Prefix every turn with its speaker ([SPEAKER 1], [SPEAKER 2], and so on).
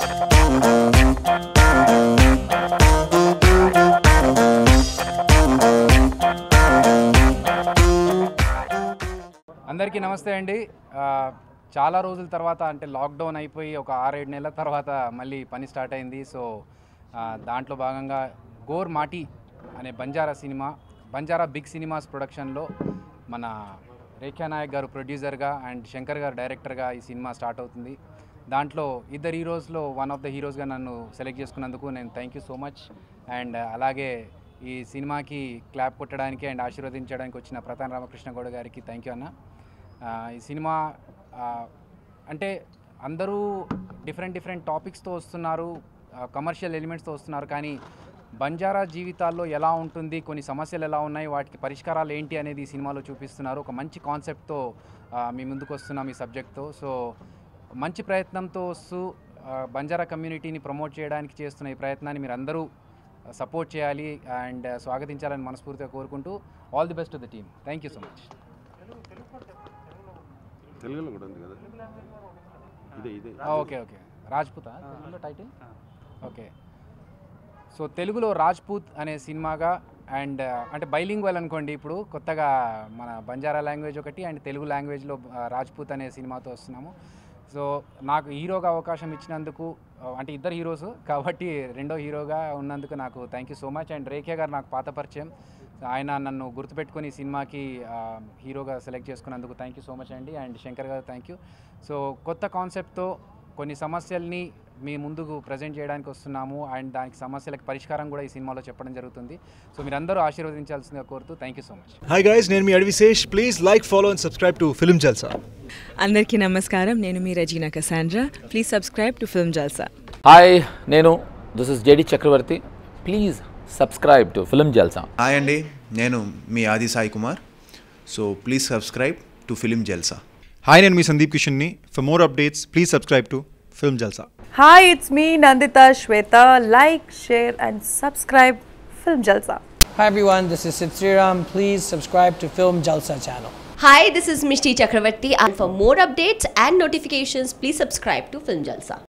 [SPEAKER 1] అందరికీ నమస్తే అండి ఆ, చాలా రోజుల తర్వాత అంటే లాక్డౌన్ అయిపోయి ఒక ఆరేడు నెలల తర్వాత మళ్ళీ పని స్టార్ట్ అయింది సో ఆ, దాంట్లో భాగంగా గోర్ మాటి అనే బంజారా సినిమా బంజారా బిగ్ సినిమాస్ ప్రొడక్షన్లో మన రేఖా నాయక్ గారు ప్రొడ్యూసర్గా అండ్ శంకర్ గారు డైరెక్టర్గా ఈ సినిమా స్టార్ట్ అవుతుంది దాంట్లో ఇద్దరు హీరోస్లో వన్ ఆఫ్ ద హీరోస్గా నన్ను సెలెక్ట్ చేసుకున్నందుకు నేను thank you so much and అలాగే ఈ సినిమాకి క్లాప్ కొట్టడానికి అండ్ ఆశీర్వదించడానికి వచ్చిన ప్రధాన రామకృష్ణ గౌడ్ గారికి థ్యాంక్ యూ అన్న ఆ, ఈ సినిమా ఆ, అంటే అందరూ డిఫరెంట్ డిఫరెంట్ టాపిక్స్తో వస్తున్నారు కమర్షియల్ ఎలిమెంట్స్తో వస్తున్నారు కానీ బంజారా జీవితాల్లో ఎలా ఉంటుంది కొన్ని సమస్యలు ఎలా ఉన్నాయి వాటికి పరిష్కారాలు ఏంటి అనేది ఈ సినిమాలో చూపిస్తున్నారు ఒక మంచి కాన్సెప్ట్తో మీ ముందుకు వస్తున్నాం ఈ సబ్జెక్ట్తో సో మంచి ప్రయత్నంతో వస్తూ ఆ, బంజారా కమ్యూనిటీని ప్రమోట్ చేయడానికి చేస్తున్న ఈ ప్రయత్నాన్ని మీరు అందరూ సపోర్ట్ చేయాలి అండ్ స్వాగతించాలని మనస్ఫూర్తిగా కోరుకుంటూ all the best to the team thank you so much
[SPEAKER 2] తెలుగులో కూడా ఉంది కదా ఇదే ఇదే
[SPEAKER 1] ఓకే ఓకే రాజ్పూత్ తెలుగులో టైటిల్ ఓకే సో తెలుగులో రాజ్పూత్ అనే సినిమాగా అండ్ అంటే బైలింగ్వల్ అనుకోండి ఇప్పుడు కొత్తగా మన బంజారా లాంగ్వేజ్ ఒకటి అండ్ తెలుగు లాంగ్వేజ్లో ఆ, రాజ్పూత్ అనే సినిమాతో వస్తున్నాము సో నాకు హీరోగా అవకాశం ఇచ్చినందుకు ఆ, అంటే ఇద్దరు హీరోస్ కాబట్టి రెండో హీరోగా ఉన్నందుకు నాకు thank you so much and రేఖే గారు నాకు పాత పరిచయం ఆయన నన్ను గుర్తుపెట్టుకొని ఈ సినిమాకి ఆ, హీరోగా సెలెక్ట్ చేసుకున్నందుకు థ్యాంక్ యూ సో మచ్ అండి అండ్ శంకర్ గారు థ్యాంక్ యూ సో కొత్త కాన్సెప్ట్తో కొన్ని సమస్యల్ని మీ ముందుకు ప్రజెంట్ చేయడానికి వస్తున్నాము అండ్ దానికి సమస్యలకు పరిష్కారం కూడా ఈ సినిమాలో చెప్పడం జరుగుతుంది సో మీరందరూ ఆశీర్వదించాల్సిందిగా కోరుతూ thank you so much
[SPEAKER 3] hi guys నేను మీ Adivi Sesh please like follow and subscribe to film Jalsa
[SPEAKER 4] అందరికీ నమస్కారం నేను మీ Regina Cassandra please subscribe to film Jalsa
[SPEAKER 5] hi నేను this is JD Chakravarthy please subscribe to film Jalsa
[SPEAKER 6] hi అండి నేను మీ Aadi Sai Kumar so please subscribe to film Jalsa
[SPEAKER 3] hi నేను మీ సందీప్ కిషన్ని for more updates please subscribe to film Jalsa
[SPEAKER 7] Hi, it's me Nandita Shweta. Like, share, and subscribe Film Jalsa.
[SPEAKER 8] Hi everyone, this is Sid Sriram. Please subscribe to Film Jalsa channel.
[SPEAKER 9] Hi, this is Mishti Chakravarti and for more updates and notifications, please subscribe to Film Jalsa.